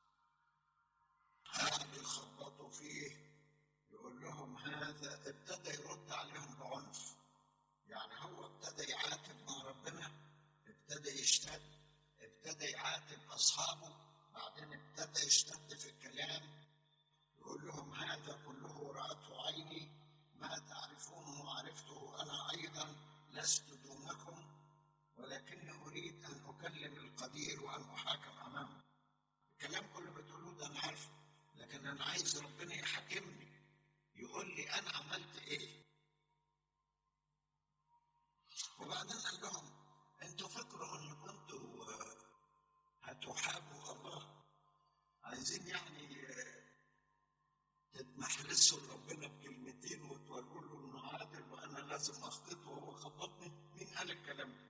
قعدوا يخبطوا فيه يقول لهم هذا ابتدى يرد عليهم بعنف يعني هو ابتدى يعاتب مع ربنا ابتدى يشتد ابتدى يعاتب اصحابه بعدين ابتدى يشتد في الكلام يقول لهم هذا كله راته عيني ما تعرفونه عرفته انا ايضا لست دونكم ولكني اريد ان اكلم القدير وان احاكم امامه الكلام كله بتقولوه ده انا عارفه لكن انا عايز ربنا يحاكمني يقول لي انا عملت ايه وبعدين قال لهم انتوا فكروا ان كنتوا هتحابوا الله عايزين يعني تتمحلسوا لربنا بكلمتين وتقولوا له انه عادل وانا لازم اسقطه وهو خبطني مين قال الكلام ده؟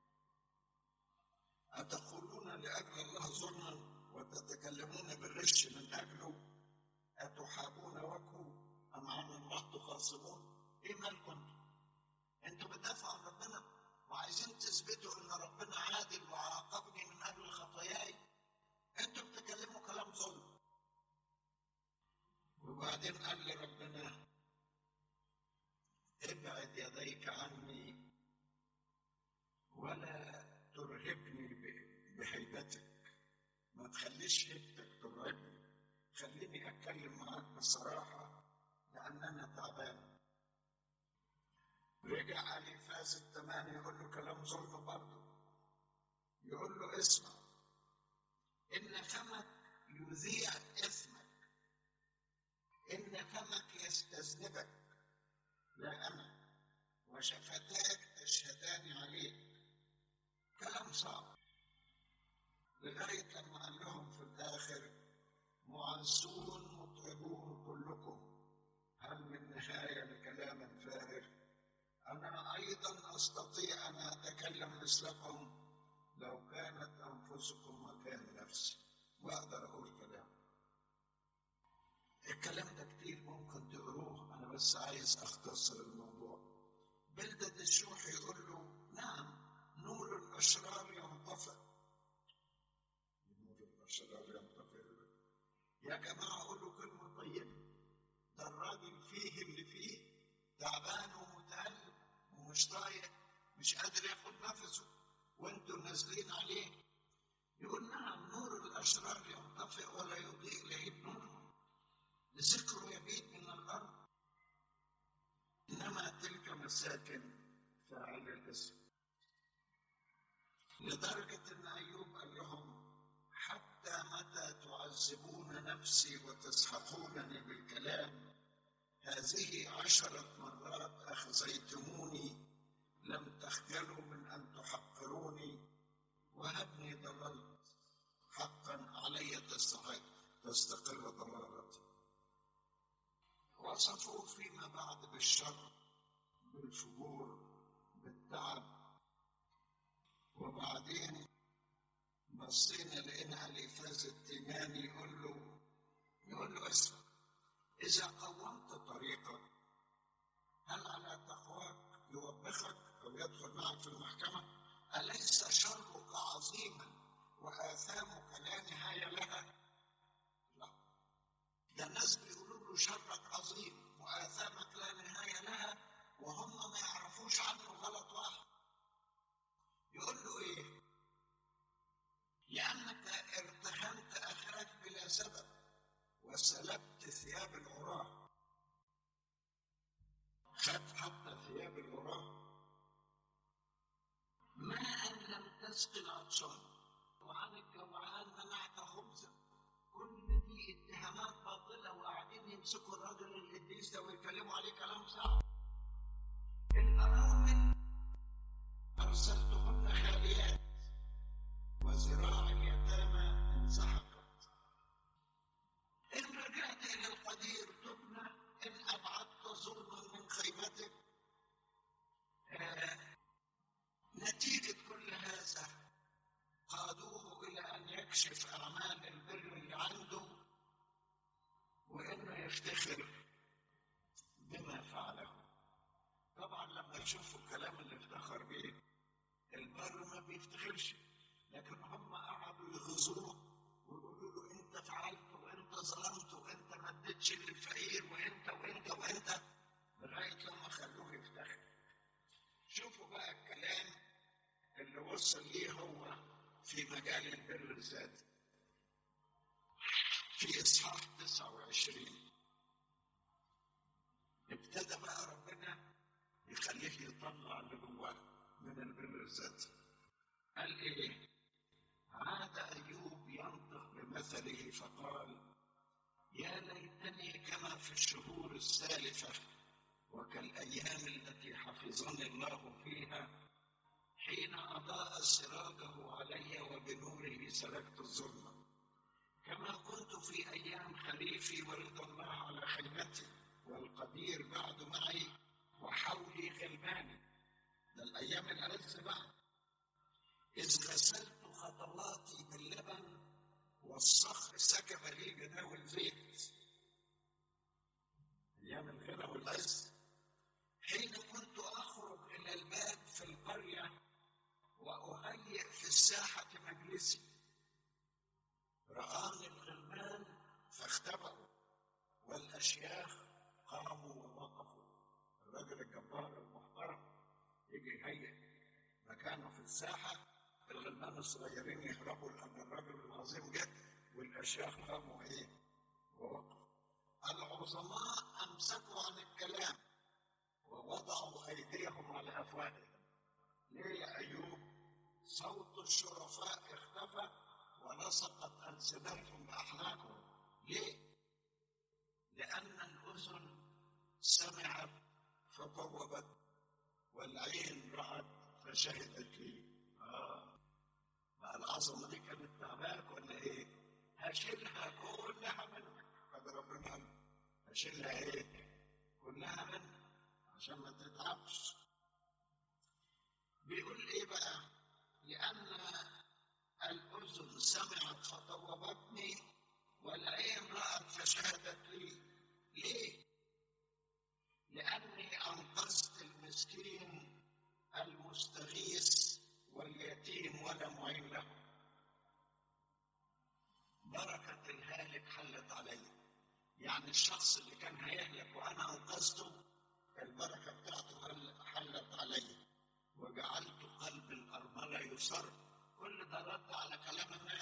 أتقولون لأجل الله ظلما وتتكلمون بالرش من أجله أتحابون وجهه أم عن الله تخاصمون إيه مالكم أنتوا بتدافعوا عن ربنا وعايزين تثبتوا إن ربنا عادل وعاقبني من أجل خطاياي أنتوا بتتكلموا كلام ظلم وبعدين قال لربنا ابعد يديك عني ولا ترهبني بهيبتك ما تخليش هيبتك ترهبني خليني اتكلم معاك بصراحه لان انا تعبان رجع علي فاز التمانية يقول له كلام ظلم برضه يقول له اسمع ان فمك يذيع اثمك ان فمك يستذنبك لا انا وشفتاك تشهدان عليك كلام صعب لغاية لما قال لهم في الآخر معزون متعبون كلكم هل من نهاية لكلام فارغ أنا أيضا أستطيع أن أتكلم مثلكم لو كانت أنفسكم مكان نفسي وأقدر أقول كلام الكلام ده كتير ممكن تقروه أنا بس عايز أختصر الموضوع بلدة الشوح يقول له نعم نور الأشرار ينطفئ نور الأشرار ينطفئ يا جماعة قولوا كلمة طيبة ده الراجل فيه اللي فيه تعبان ومتألم ومش طايق مش قادر ياخد نفسه وانتوا نازلين عليه يقول نعم نور الأشرار ينطفئ ولا يضيء لهيب نورهم ذكره يبيد من الأرض إنما تلك مساكن فاعل الاسم لدرجة أن أيوب قال لهم حتى متى تعذبون نفسي وتسحقونني بالكلام هذه عشرة مرات أخزيتموني لم تخجلوا من أن تحقروني وهبني ضللت حقا علي تستحق تستقر ضلالتي وصفوا فيما بعد بالشر بالفجور بالتعب وبعدين بصينا لقينا اليفاز التيماني يقول له يقول له اسمع اذا قومت طريقك هل على تقواك يوبخك او يدخل معك في المحكمه اليس شرك عظيما واثامك لا نهايه لها لا ده الناس بيقولوا له شرك عظيم واثامك لا نهايه لها وهم ما يعرفوش عنه غلط واحد يقول له ايه لانك ارتهنت اخاك بلا سبب وسلبت ثياب العراه خد حتى ثياب العراه ماء لم تسقي العطشان وعن الجوعان منعت خبزا كل دي اتهامات باطله وقاعدين يمسكوا الراجل القديس ده ويتكلموا عليه كلام صعب الارامل ارسلتهن خاليات وذراع اليتامى انسحقت ان رجعت الى القدير تبنى ان ابعدت ظلما من خيمتك آه نتيجه كل هذا قادوه الى ان يكشف اعمال البر اللي عنده وانه يفتخر بما فعله طبعا لما يشوفوا الكلام اللي افتخر بيه البر ما بيفتخرش لكن هم قعدوا يغزوه ويقولوا له انت فعلت وانت ظلمت وانت ما اديتش للفقير وانت وانت وانت لغايه لما خلوه يفتخر شوفوا بقى الكلام اللي وصل ليه هو في مجال البر الذاتي في اصحاح 29 ابتدى بقى ربنا يخليه يطلع اللي جواه من البر الذاتي قال ايه عاد ايوب ينطق بمثله فقال يا ليتني كما في الشهور السالفه وكالايام التي حفظني الله فيها حين اضاء سراجه علي وبنوره سلكت الظلمه كما كنت في ايام خريفي ورضا الله على خيمتي والقدير بعد معي وحولي غلماني ده الايام الالذ بعد اذ غسلت خطواتي باللبن والصخر سكب لي جداول زيت ايام الغنى والعز حين كنت اخرج الى الباب في القريه واهيئ في الساحه مجلسي رآني الغلمان فاختبأوا والأشياخ قاموا ووقفوا الرجل الجبار المحترم يجي يهيئ مكانه في الساحة الغلمان الصغيرين يهربوا لأن الرجل العظيم جه والأشياخ قاموا إيه ووقفوا العظماء أمسكوا عن الكلام ووضعوا أيديهم على أفواههم ليه يا أيوب صوت الشرفاء اختفى ولصقت ألسنتهم بأحلاكهم ليه؟ لأن الأذن سمعت فطوبت والعين رأت فشهدت لي آه بقى العظمة دي كانت تعباك ولا إيه؟ هشيلها كلها منك هذا ربنا قال هشيلها إيه؟ كلها منك عشان ما تتعبش بيقول إيه بقى؟ لأن الأذن سمعت فطوبتني والعين رأت فشهدت لي ليه؟ لأني أنقذت المسكين المستغيث واليتيم ولا معين له بركة الهالك حلت علي يعني الشخص اللي كان هيهلك وأنا أنقذته البركة بتاعته حلت علي وجعلت قلب الأرملة يصر كل ده رد على كلام الناس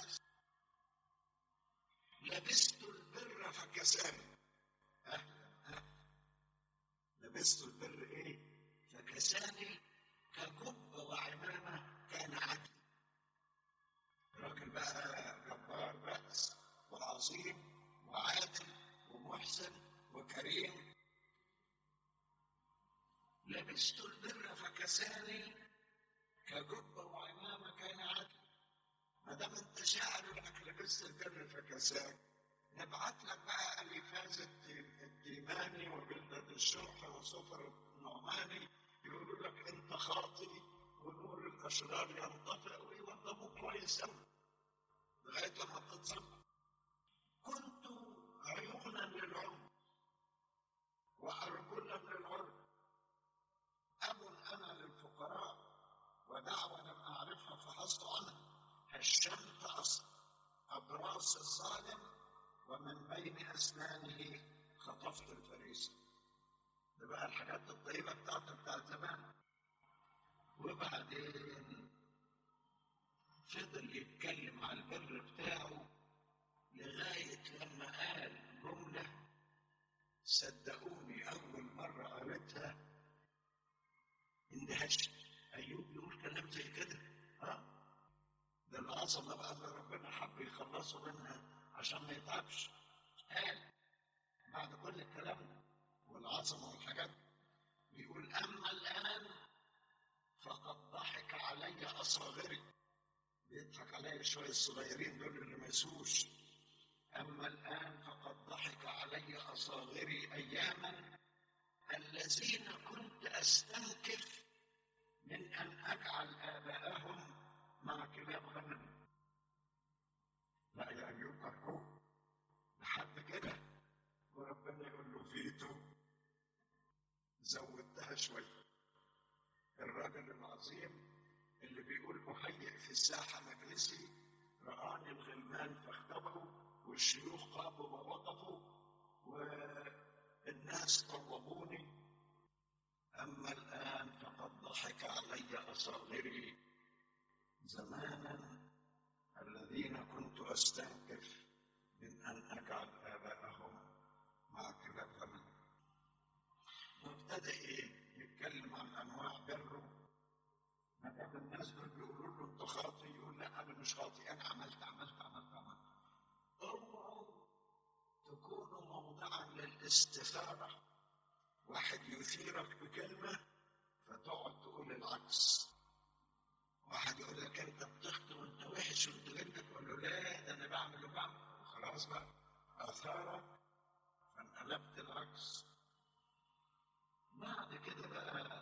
فكساني اهلا اهلا لبست البر ايه فكساني كجب وعمامه كان عدل راجل بقى جبار بأس وعظيم وعادل ومحسن وكريم لبست البر فكساني كجب وعمامة كان عدل ما دام انت شاعر انك لبست البر فكساك نبعت لك بقى اليفاز التيماني وبلدة الشرح وصفر النعماني يقولوا لك انت خاطي ونور الاشرار ينطفئ ويوضبوا كويس قوي لغايه لما تتصل كنت عيونا للعمر وارجلا للعرب اب انا للفقراء ودعوه لم اعرفها فحصت عنها هشمت اصل ابراس الظالم ومن بين اسنانه خطفت الفريسه ده بقى الحاجات الطيبه بتاعته بتاعت زمان وبعدين فضل يتكلم على البر بتاعه لغاية لما قال جملة صدقوني أول مرة قريتها اندهشت أيوب يقول كلام زي كده ها ده العظمة بقى اللي ربنا حب يخلصه منها عشان ما يتعبش قال بعد كل الكلام ده والعظمة والحاجات بيقول أما الآن فقد ضحك علي أصاغري بيضحك علي شوية الصغيرين دول اللي ما يسوش أما الآن فقد ضحك علي أصاغري أياما الذين كنت أستنكف من أن أجعل آباءهم مع كلاب غنم لا يا أيوب أرجوك لحد كده وربنا يقول له فيتو زودتها شوية الراجل العظيم اللي بيقول أهيئ في الساحة مجلسي رآني الغلمان فاختبروا والشيوخ قاموا ووقفوا والناس طلبوني أما الآن فقد ضحك علي أصاغري زمانا الذين كنت أستنكف من أن أجعل آباءهم مع كلاب غنم وابتدأ إيه يتكلم عن أنواع بره ما دام الناس دول بيقولوا له أنت خاطي يقول لا أنا مش خاطي أنا عملت عملت عملت عملت اوعوا تكونوا موضعا للاستثارة واحد يثيرك بكلمة فتقعد تقول العكس واحد يقول لك انت بتخطي وانت وحش وانت جدك تقول له لا ده انا بعمل وبعمل خلاص بقى اثارك فانقلبت العكس بعد كده بقى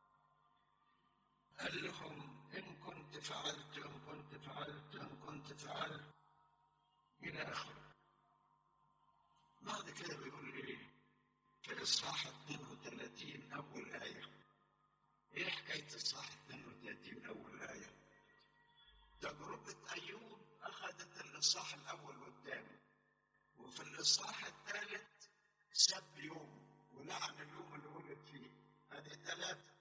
قال لهم ان كنت فعلت ان كنت فعلت ان كنت فعلت الى اخره بعد كده بيقول ايه في اصحاح 32 اول ايه ايه حكايه اصحاح 32 اول ايه تجربه ايوب اخذت الاصحاح الاول والثاني وفي الاصحاح الثالث سب يوم ولعن اليوم اللي ولد فيه هذه ثلاثه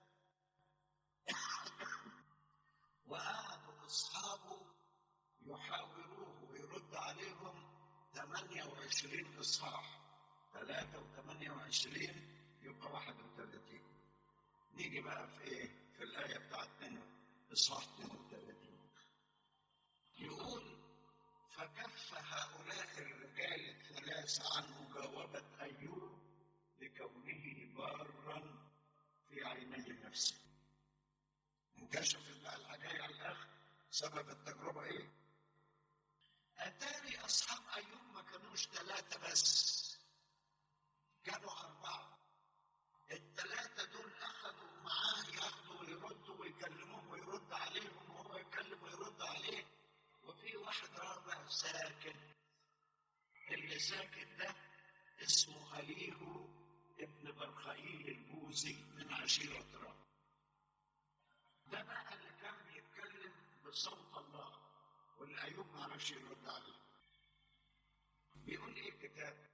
وقعدوا اصحابه يحاوروه ويرد عليهم 28 اصحاح 3 و28 يبقى 31 نيجي بقى في ايه؟ في الايه بتاعتنا اصحاح 32 يقول فكف هؤلاء الرجال الثلاثه عن مجاوبه ايوب لكونه بارا في عيني نفسه انكشفت بقى الحكايه على الاخر سبب التجربه ايه؟ اتاري اصحاب ايوب ما كانوش ثلاثه بس كانوا اربعه الثلاثه دول اخذوا معاه ياخدوا ويردوا ويكلموه ويرد عليهم وهو يتكلم ويرد عليه وفي واحد رابع ساكن اللي ساكن ده اسمه أليهو ابن برخائيل البوزي من عشيرة راب ده بقى اللي كان بيتكلم بصوت الله واللي أيوب ما عرفش يرد عليه بيقول إيه الكتاب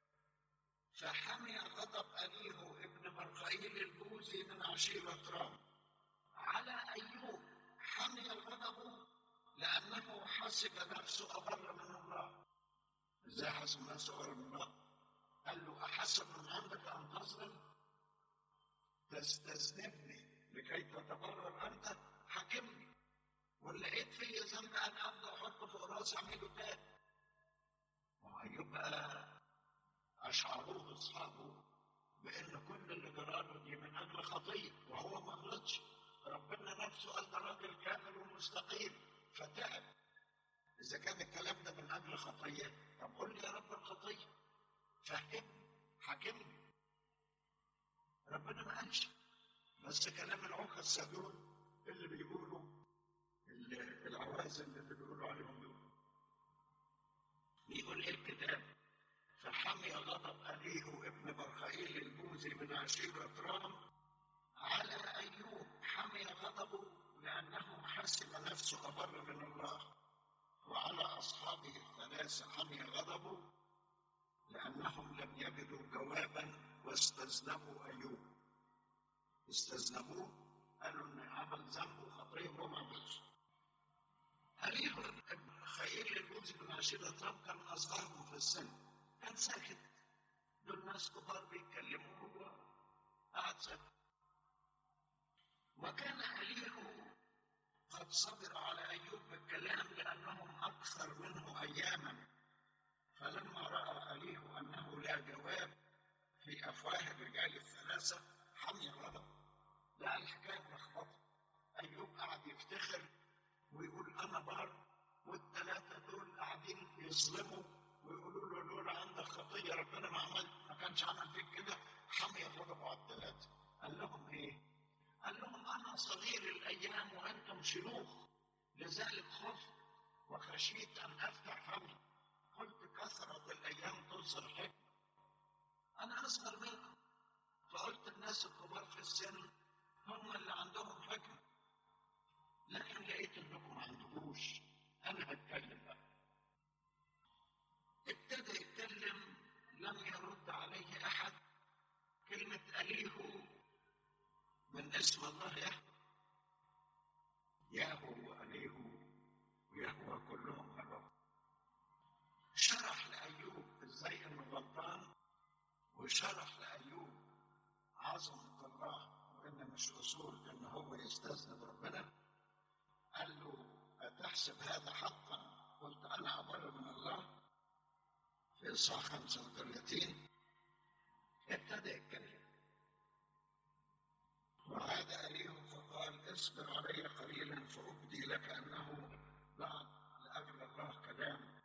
فحمي غضب أليهو ابن برخائيل البوزي من عشيرة رام على أيوب حمي غضبه لأنه حسب نفسه أبر من الله إزاي حسب نفسه أبر من الله؟ قال له أحسب من عندك أن تظلم تستذنبني لكي تتبرر أنت حاكمني ولقيت في ذنب أنا أبدأ أحطه فوق راسي أعمله تاني وهيبقى أشعروه أصحابه بأن كل اللي جراله دي من أجل خطية وهو ما غلطش ربنا نفسه قال ده راجل كامل ومستقيم فتعب إذا كان الكلام ده من أجل خطية طب قول لي يا رب الخطية فهمني حاكمني ربنا ما قالش بس كلام العوكة السادون اللي بيقولوا العوازل اللي بيقولوا عليهم دول بيقول ايه الكتاب فحمي غضب أبيه ابن برخائيل البوزي من عشيرة رام على أيوب حمي غضبه لأنه حسب نفسه أبر من الله وعلى أصحابه الثلاثة حمي غضبه لأنهم لم يجدوا جوابا واستذنبوا أيوب استذنبوه قالوا إن عمل ذنب وخطية وهو ما عملش أليه خير الجوز بن عشيرة ترامب كان أصغرهم في السن كان ساكت دول ناس كبار بيتكلموا هو قعد ساكت وكان أليه قد صبر على أيوب بالكلام لأنهم أكثر منه أياما فلما رأى أليه أنه لا جواب في أفواه الرجال الثلاثة حمي غضب لا الحكاية ملخبطة أيوب قعد يفتخر ويقول أنا بار والثلاثة دول قاعدين يظلموا ويقولوا له لولا عندك خطية ربنا ما عمل ما كانش عمل فيك كده حمي غضبوا على الثلاثة قال لهم إيه؟ قال لهم أنا صغير الأيام وأنتم شيوخ لذلك خفت وخشيت أن أفتح فمي قلت كثرة الأيام تظهر حكمة أنا أصغر منكم فقلت الناس الكبار في السن هم اللي عندهم حكمة لكن لقيت انكم ما عندكوش انا هتكلم بقى ابتدى يتكلم لم يرد عليه احد كلمة أليه من اسم الله يهوى يهوى وأليه ويهوى كلهم مرة شرح لأيوب ازاي انه غلطان وشرح لأيوب عظمة الله وإن مش أصول إن هو يستذنب ربنا قال له أتحسب هذا حقا قلت أنا أبر من الله في إصحاح 35 ابتدى يتكلم وعاد أليه فقال اصبر علي قليلا فأبدي لك أنه بعد لأجل الله كلام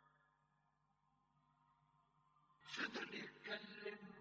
فضل يتكلم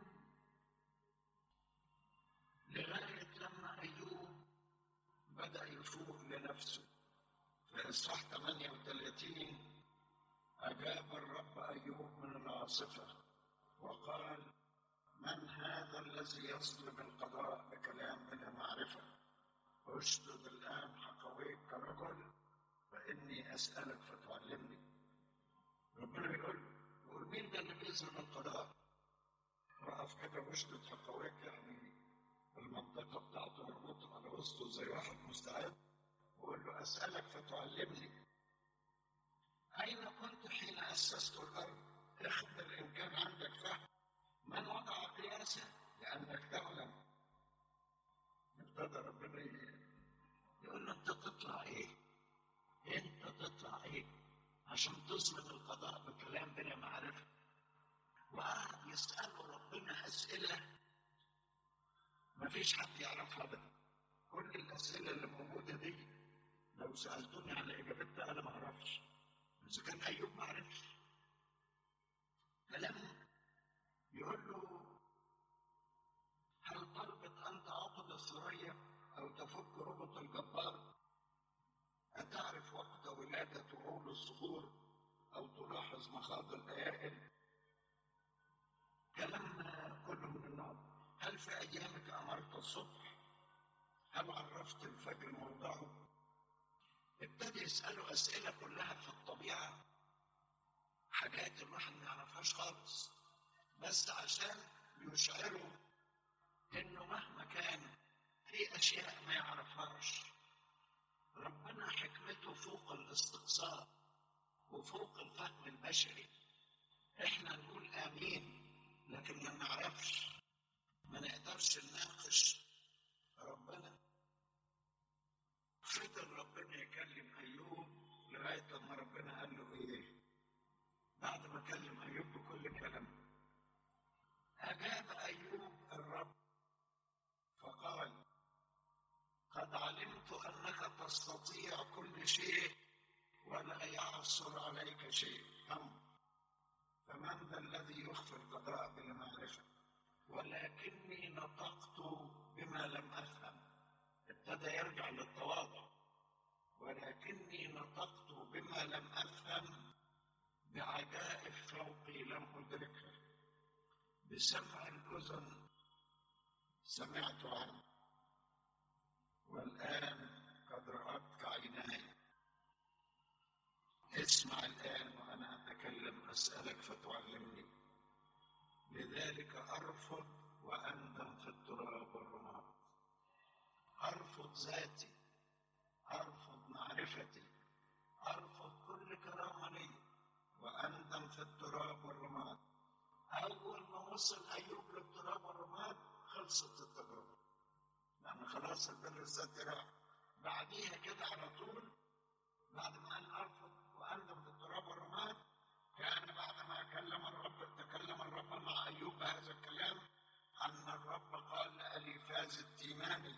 لغاية لما أيوب بدأ يفوق لنفسه في إصحاح 38 أجاب الرب أيوب من العاصفة وقال من هذا الذي يظلم القضاء بكلام بلا معرفة اشدد الآن حقويك كرجل فإني أسألك فتعلمني ربنا بيقول يقول مين ده اللي بيظلم القضاء؟ وقف كده واشدد حقويك يعني المنطقة بتاعته مربوطة على وسطه زي واحد مستعد وقول له أسألك فتعلمني أين كنت حين أسست الأرض؟ اخبر إن كان عندك فهم من وضع قياسه لأنك تعلم ابتدى ربنا يقول له أنت تطلع إيه؟ أنت تطلع إيه؟ عشان تظلم القضاء بكلام بلا معرفة وقعد يسأله ربنا أسئلة مفيش حد يعرفها ده كل الأسئلة اللي موجودة دي لو سألتوني على إجابتها أنا ما أعرفش إذا كان أيوب ما عرفش كلام يقول له هل تربط أنت عقد الثريا أو تفك ربط الجبار أتعرف وقت ولادة وعول الصخور أو تلاحظ مخاض الأيائل كلام كله من النوع هل في أيامك أمرت الصبح هل عرفت الفجر موضعه ابتدى يسأله أسئلة كلها في الطبيعة حاجات الواحد ما يعرفهاش خالص بس عشان يشعروا انه مهما كان في اشياء ما يعرفهاش ربنا حكمته فوق الاستقصاء وفوق الفهم البشري احنا نقول امين لكن ما نعرفش ما نقدرش نناقش ربنا فضل ربنا يكلم ايوب لغايه ما ربنا قال له ايه بعد ما كلم ايوب بكل كلام اجاب ايوب الرب فقال قد علمت انك تستطيع كل شيء ولا يعصر عليك شيء امر فمن ذا الذي يخفي القضاء بلا معرفه ولكني نطقت بما لم افهم ابتدى يرجع للتواضع ولكني نطقت بما لم افهم بعجائب فوقي لم ادركها بسمع الاذن سمعت عنه والان قد راتك عيناي اسمع الان وانا اتكلم اسالك فتعلمني لذلك ارفض واندم في التراب والرماد ارفض ذاتي ارفض معرفتي ارفض كل كرامه لي واندم في التراب والرماد اول ما وصل ايوب للتراب والرماد خلصت التجربه لان خلاص البر الذاتي راح بعديها كده على طول بعد ما قال ارفض واندم في التراب والرماد كان بعد ما كلم الرب تكلم الرب مع ايوب بهذا الكلام ان الرب قال لاليفاز التيماني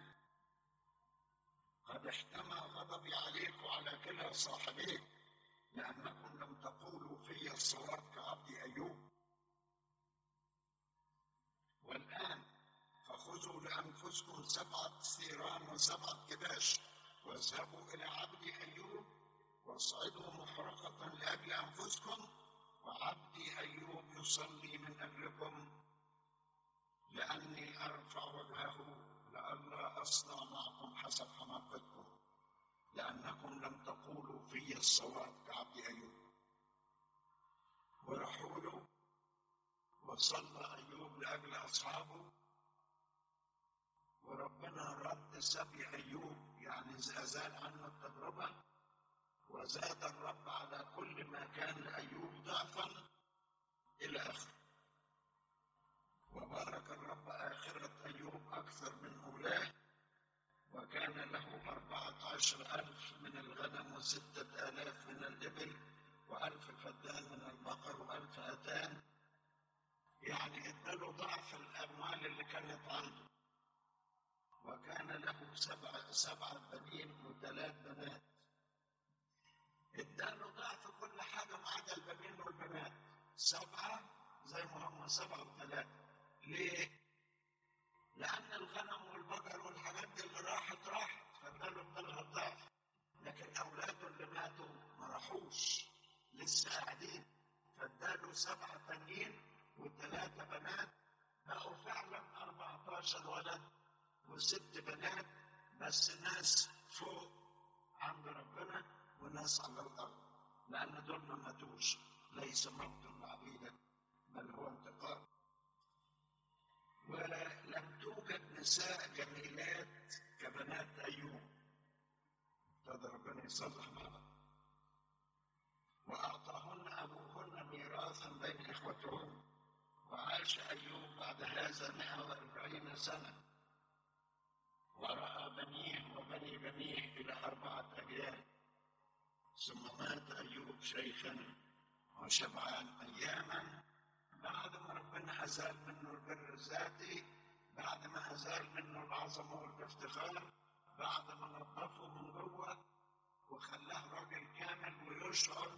قد احتمى غضبي عليك وعلى كلا صاحبيك لانكم لم تقولوا في الصواب كعبد ايوب والان فخذوا لانفسكم سبعه ثيران وسبعه كباش واذهبوا الى عبد ايوب واصعدوا محرقه لاجل انفسكم وعبدي ايوب يصلي من اجلكم لاني ارفع وجهه لئلا اصنع معكم حسب حماقتكم لانكم لم تقولوا في الصواب كعبد ايوب وراحوا له وصلى ايوب لاجل اصحابه وربنا رد سبي ايوب يعني ازال عنه التجربه وزاد الرب على كل ما كان لايوب ضعفا الى اخره وبارك الرب آخرة أيوب أكثر من أولاه وكان له أربعة عشر ألف من الغنم وستة آلاف من الإبل وألف فدان من البقر وألف أتان يعني اداله ضعف الأموال اللي كانت عنده وكان له سبع سبعة بنين وثلاث بنات اداله ضعف كل حاجة ما عدا البنين والبنات سبعة زي ما هم سبعة وثلاثة ليه؟ لأن الغنم والبقر والحاجات دي اللي راحت راحت فاداله ادالها الضعف لكن أولاده اللي ماتوا ما راحوش لسه قاعدين فاداله سبعة تانيين وثلاثة بنات بقوا فعلا 14 ولد وست بنات بس ناس فوق عند ربنا وناس على الأرض لأن دول ما ماتوش ليس موت لعبيدك بل هو انتقام ولم توجد نساء جميلات كبنات أيوب ابتدى ربنا يصلح معنا وأعطاهن أبوهن ميراثا بين إخوتهن وعاش أيوب بعد هذا 140 سنة ورأى بنيه وبني بنيه إلى أربعة أجيال ثم مات أيوب شيخا وشبعان أياما بعد ما ربنا أزال منه البر الذاتي بعد ما أزال منه العظمة والافتخار بعد ما نظفه من جوه وخلاه راجل كامل ويشعر